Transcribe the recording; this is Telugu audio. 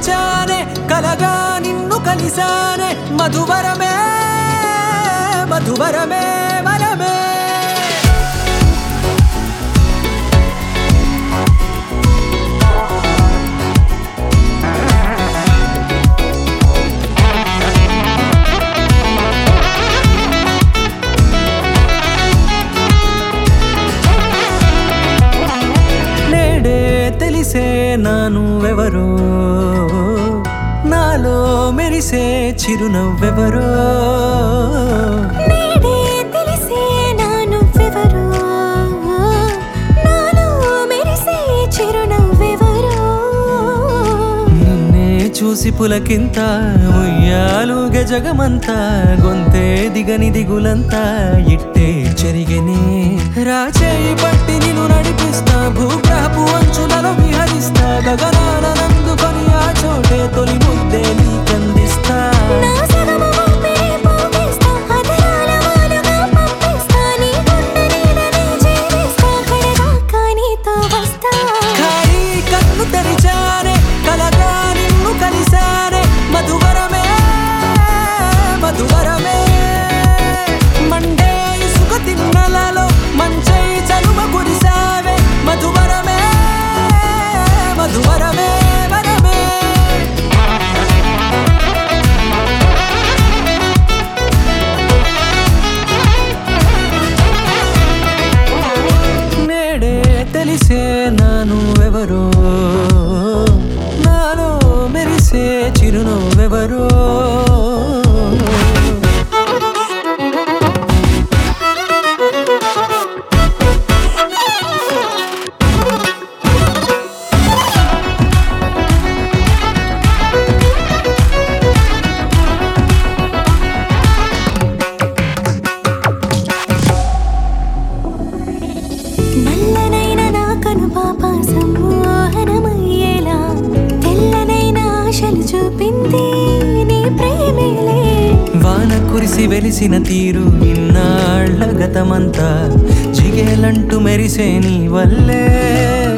తెరిచానే కలగా నిన్ను కలిసానే మధువరమే మధువరమే వరమే నేడే తెలిసే నా నువ్వెవరో నాలో మెరిసే చిరునవ్వెవరో నేడే తెలిసే నా నువ్వెవరో నాలో మెరిసే చిరునవ్వెవరో నిన్నే చూసి పులకింత ఉయ్యాలుగ జగమంతా గొంతే దిగని దిగులంతా ఇట్టే చెరిగెనే రాచేయి పట్టి నిన్ను నడిపిస్తా భూగ్రహపు అంచులలో విహరిస్తా గగనాల నందుకొని ఆ చోటే తొలి ముద్దే నీకందిస్తా నా సగము ఊపిరి పోగేస్తా అధరాల వాలుగా పంపిస్తా నీ గుండె నీడనే చేరేస్తా కడదాకా నీతో వస్తా ఖాళీ కన్ను తెరిచానే కలగా నిన్ను కలిసానే మధువరమే మధువరమే మండే ఇసుక తిన్నలలో మంచై చలువ కురిసావే మధువరమే మధువరమే వరమే నేడే తెలిసే నాను ఎవరో నాలో మెరిసే చిరునవ్వెవరో నల్లనైన నా కను పాప సమ్మోహనమయ్యేలా తెల్లనైన ఆశలు చూపింది నీ ప్రేమేలే వాన కురిసి వెలిసిన తీరు ఇన్నాళ్ల గతమంతా జిగేలంటూ మెరిసే నీ వల్లే